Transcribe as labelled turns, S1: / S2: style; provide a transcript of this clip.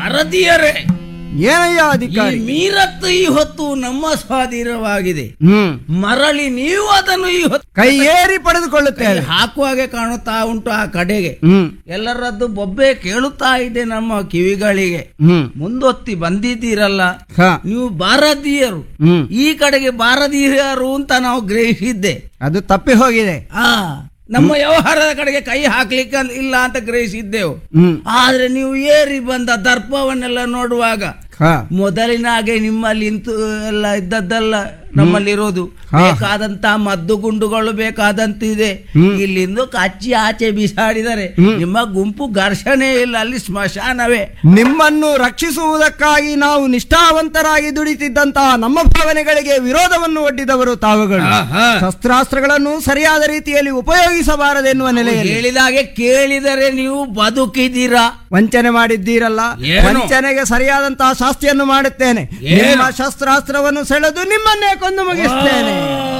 S1: ಭಾರತೀಯರೇ
S2: ಏನಯ್ಯ
S1: ಈ
S2: ಅಧಿಕಾರಿ
S1: ಮೀರತ್ತು ಈ ಹೊತ್ತು ನಮ್ಮ ಸ್ವಾಧೀನವಾಗಿದೆ
S2: ಹ್ಮ್
S1: ಮರಳಿ ನೀವು ಅದನ್ನು ಈ ಹೊತ್ತು
S2: ಕೈ ಏರಿ ಪಡೆದುಕೊಳ್ಳುತ್ತೇವೆ
S1: ಹಾಕುವಾಗೆ ಕಾಣುತ್ತಾ ಉಂಟು ಆ ಕಡೆಗೆ
S2: ಹ್ಮ್
S1: ಎಲ್ಲರದ್ದು ಬೊಬ್ಬೆ ಕೇಳುತ್ತಾ ಇದೆ ನಮ್ಮ ಕಿವಿಗಳಿಗೆ
S2: ಹ್ಮ್
S1: ಮುಂದೊತ್ತಿ ಬಂದಿದ್ದೀರಲ್ಲ
S2: ಹ
S1: ನೀವು ಭಾರತೀಯರು
S2: ಹ್ಮ್
S1: ಈ ಕಡೆಗೆ ಭಾರತೀಯರು ಅಂತ ನಾವು ಗ್ರಹಿಸಿದ್ದೆ
S2: ಅದು ತಪ್ಪಿ ಹೋಗಿದೆ
S1: ಆ ನಮ್ಮ ವ್ಯವಹಾರದ ಕಡೆಗೆ ಕೈ ಹಾಕ್ಲಿಕ್ಕೆ ಇಲ್ಲ ಅಂತ ಗ್ರಹಿಸಿದ್ದೆವು
S2: ಹ್ಮ್
S1: ಆದ್ರೆ ನೀವು ಏರಿ ಬಂದ ದರ್ಪವನ್ನೆಲ್ಲ ನೋಡುವಾಗ
S2: ಹ
S1: ಮೊದಲಿನ ಹಾಗೆ ನಿಮ್ಮಲ್ಲಿ ಇಂತು ಎಲ್ಲ ಇದ್ದದ್ದಲ್ಲ ನಮ್ಮಲ್ಲಿರೋದು
S2: ಹಾ.
S1: ಬೇಕಾದಂತ ಮದ್ದು ಗುಂಡುಗಳು ಬೇಕಾದಂತಿದೆ ಇಲ್ಲಿಂದ ಕಚ್ಚಿ ಆಚೆ ಬಿಸಾಡಿದರೆ ನಿಮ್ಮ ಗುಂಪು ಘರ್ಷಣೆ ಇಲ್ಲ ಅಲ್ಲಿ ಸ್ಮಶಾನವೇ
S2: ನಿಮ್ಮನ್ನು ರಕ್ಷಿಸುವುದಕ್ಕಾಗಿ ನಾವು ನಿಷ್ಠಾವಂತರಾಗಿ ದುಡಿತಿದ್ದಂತಹ ನಮ್ಮ ಭಾವನೆಗಳಿಗೆ ವಿರೋಧವನ್ನು ಒಡ್ಡಿದವರು ತಾವುಗಳು
S1: ಆಹಾ.
S2: ಶಸ್ತ್ರಾಸ್ತ್ರಗಳನ್ನು ಸರಿಯಾದ ರೀತಿಯಲ್ಲಿ ಉಪಯೋಗಿಸಬಾರದೆನ್ನುವ ನೆಲೆಯಲ್ಲಿ
S1: ಹೇಳಿದಾಗೆ ಕೇಳಿದರೆ ನೀವು ಬದುಕಿದ್ದೀರಾ
S2: ವಂಚನೆ ಮಾಡಿದ್ದೀರಲ್ಲ
S1: ಏನು?
S2: ವಂಚನೆಗೆ ಸರಿಯಾದಂತಹ ಶಾಸ್ತಿಯನ್ನು ಮಾಡುತ್ತೇನೆ
S1: ಏನು?
S2: ನಿಮ್ಮ ಶಸ್ತ್ರಾಸ್ತ್ರವನ್ನು ಸೆಳೆದು ನಿಮ್ಮನ್ನೇ ಕೊಂದು ಮುಗಿಸ್ತೇನೆ